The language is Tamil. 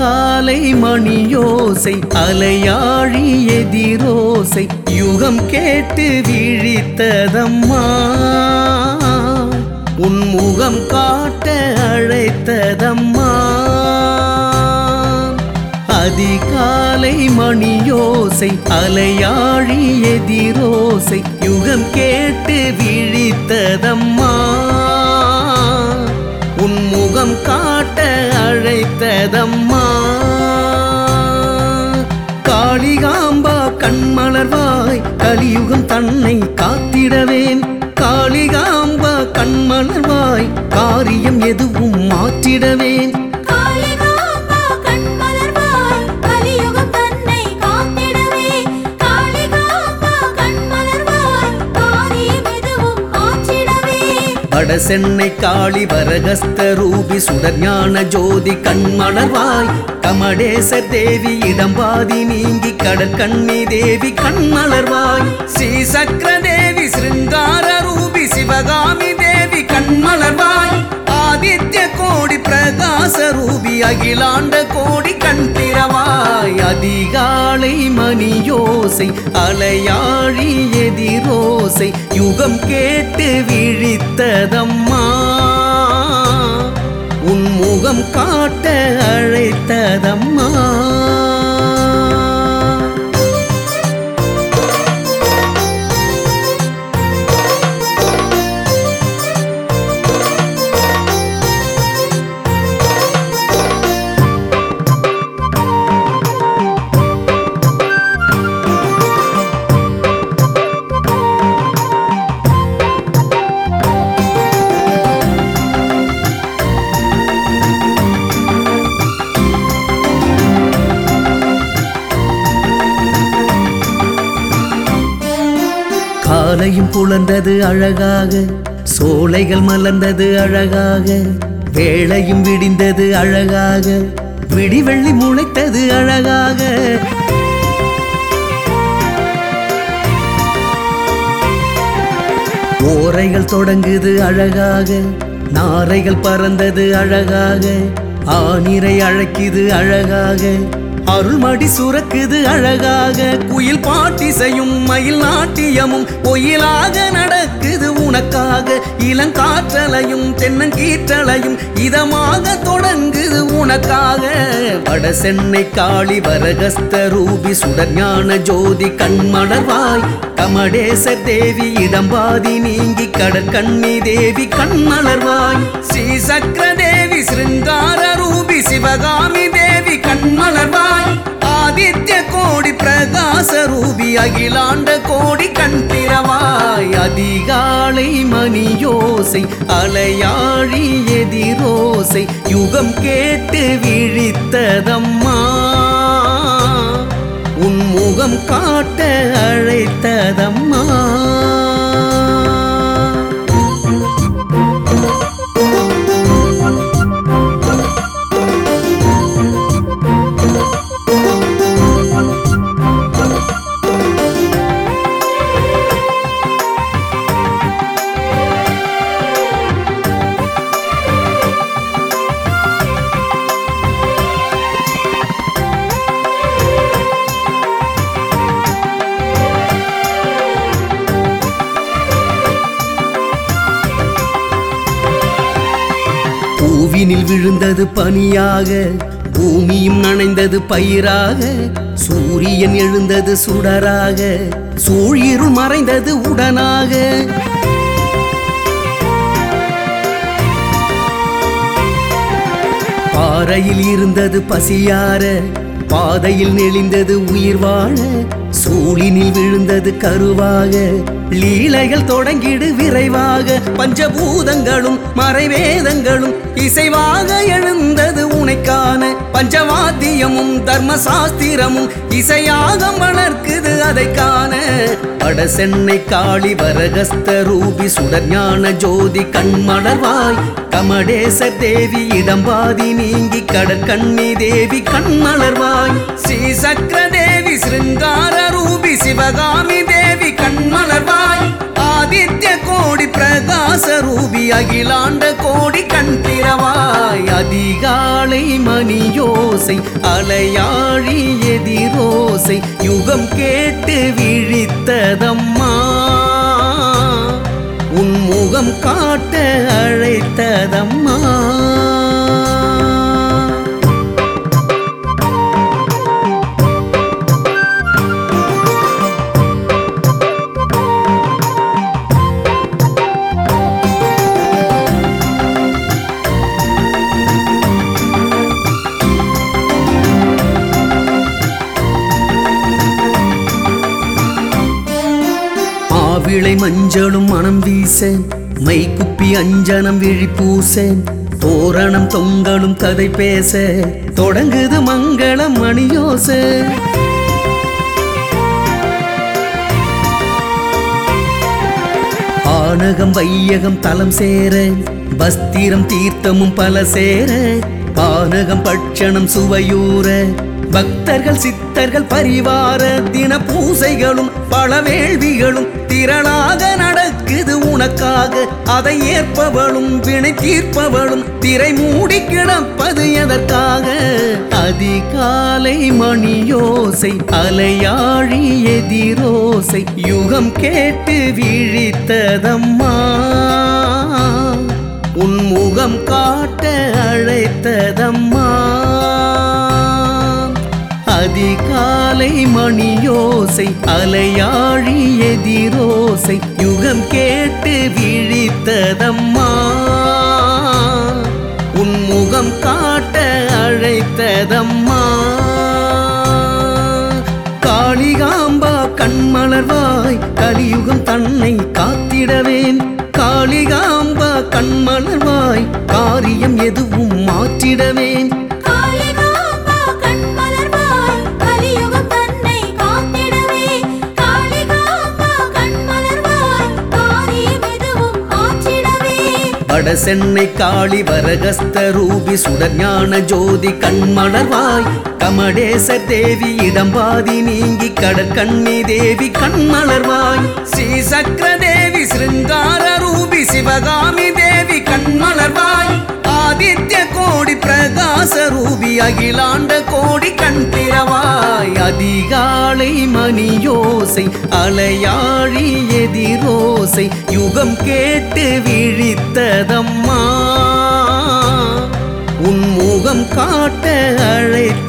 அதிகாலை மணியோசை அலையாழி எதிரோசை யுகம் கேட்டு விழித்ததம்மா உன் முகம் காட்ட அழைத்ததம்மா அதிகாலை மணியோசை அலையாழி எதிரோசை யுகம் கேட்டு விழித்ததம்மா உன் முகம் காட்ட அழைத்ததம்மா காளிகாம்பா கண்மலர்வாய் கலியுகம் தன்னை காத்திடவேன் காளிகாம்பா கண்மலர்வாய் காரியம் எதுவும் மாற்றிடவேன் காளிகாம்பா கண்மலர்வாய் கலியுகம் தன்னை காத்திடவே காளிகாம்பா கண்மலர்வாய் காரியம் எதுவும் மாற்றிடவே வடசென்னை காளி வரகஸ்த ரூபி சுடர்ஞான ஜோதி கண்மலர்வாய் கமடேசர் தேவி இடம்பாதி நீங்கி கடற்கண்ணி தேவி கண்மலர்வாய் ஸ்ரீ சக்கர தேவி சிருங்கார ரூபி சிவகாமி தேவி கண்மலர்வாய் ஆதித்ய கோடி பிரகாச ரூபி அகிலாண்ட கோடி கண்பிரவாய் அதிகாலை மணியோசை அலையாழி எதிரோசை யுகம் கேட்டு விழித்ததம்மா உன் முகம் காட்ட அழைத்ததம்மா காலையும் புலர்ந்தது அழகாக சோலைகள் மலர்ந்தது அழகாக வேளையும் விடிந்தது அழகாக விடிவெள்ளி முளைத்தது அழகாக ஓரைகள் தொடங்குது அழகாக நாரைகள் பறந்தது அழகாக ஆனிரை அழைக்குது அழகாக அருள்மடி சுரக்குது அழகாக குயில் பாட்டிசையும் மயில் நாட்டியமும் ஒயிலாக நடக்குது உனக்காக இளங்காற்றலையும் தென்னங்கீற்றலையும் இதமாக தொடங்குது உனக்காக வட சென்னை காளி வரகஸ்த ரூபி சுடர்ஞான ஜோதி கண்மலர்வாய் கமடேசர் தேவி இடம்பாதி நீங்கி கடற்கண்ணி தேவி கண்மலர்வாய் ஸ்ரீ சக்கர தேவி சிருங்கார ரூபி சிவகாமி தேவி கண்மலர்வாய் ஆதித்ய கோடி பிரகாச ரூபி அகிலாண்ட கோடி கண்பிரவாய் அதிகாலை மணியோசை அலையாழி எதிரோசை யுகம் கேட்டு விழித்ததம்மா உன் முகம் காட்ட அழைத்ததம்மா பூவினில் விழுந்தது பனியாக பூமியும் நனைந்தது பயிராக சூரியன் எழுந்தது சுடராக சூழிருள் மறைந்தது உடனாக பாறையில் இருந்தது பசியார பாதையில் நெளிந்தது உயிர் வாழ சூழினில் விழுந்தது கருவாக லீலைகள் தொடங்கிடு விரைவாக பஞ்சபூதங்களும் மறைவேதங்களும் இசைவாக எழுந்தது உனைக்கான பஞ்சவாத்தியமும் தர்ம சாஸ்திரமும் இசையாக வளர்க்குது அதை காண வட சென்னை காளி வரகஸ்த ரூபி சுடர்ஞான ஜோதி கண்மலர்வாய் கமடேசர் தேவி இடம்பாதி நீங்கி கடற்கண்ணி தேவி கண்மலர்வாய் ஸ்ரீ சக்கர தேவி சிருங்கார ரூபி சிவகாமி தேவி கண்மலர்வாய் ஆதித்ய கோடி பிரகாச ரூபி அகிலாண்ட கோடி கண்பிரவாய் அதிகாலை மணியோசை மணியோசை அலையாழி எதிரோசை யுகம் கேட்டு விழித்ததம்மா உன் முகம் காட்ட அழைத்ததம்மா ஆவிளை மஞ்சளும் மனம் வீச மைக்குப்பி அஞ்சனம் விழி பூச தோரணம் தொங்கலும் கதை பேச தொடங்குது மங்களம் மணியோச ஆனகம் வையகம் தலம் சேர பஸ்திரம் தீர்த்தமும் பல சேர பானகம் பட்சணம் சுவையூர பக்தர்கள் சித்தர்கள் பரிவார தின பூசைகளும் பல வேள்விகளும் திரளாக நடக்குது உனக்காக அதை ஏற்பவளும் வினை தீர்ப்பவளும் திரை மூடி கிடப்பது எதற்காக அதிகாலை மணியோசை அலையாழி எதிரோசை யுகம் கேட்டு விழித்ததம்மா உன் முகம் காட்ட அழைத்ததம்மா அதிகாலை மணியோசை அலையாழி எதிரோசை யுகம் கேட்டு விழித்ததம்மா உன் முகம் காட்ட அழைத்ததம்மா காளிகாம்பா கண்மலர்வாய் கலியுகம் தன்னை காத்திடவேன் காளிகாம்பா கண்மலர்வாய் காரியம் எதுவும் மாற்றிடவேன் காளிகாம்பா கண்மலர்வாய் கலியுகம் தன்னை காத்திடவே காளிகாம்பா கண்மலர்வாய் காரியம் எதுவும் ஆற்றிடவே வட சென்னை காளி வரகஸ்த ரூபி சுடஞான ஜோதி கண்மலர்வாய் கமடேசர் தேவி இடம்பாதி நீங்கி கடற்கண்ணி தேவி கண்மலர்வாய் ஸ்ரீ சக்கர தேவி சிருங்கார ரூபி சிவகாமி தேவி கண்மலர்வாய் ஆதித்ய கோடி பிரகாச ரூபி அகிலாண்ட கோடி கண் திறவாய் அதிகாலை மணியோசை அலையாழி எதிரோசை யுகம் கேட்டு விழித்ததம்மா உன் முகம் காட்ட அழைத்த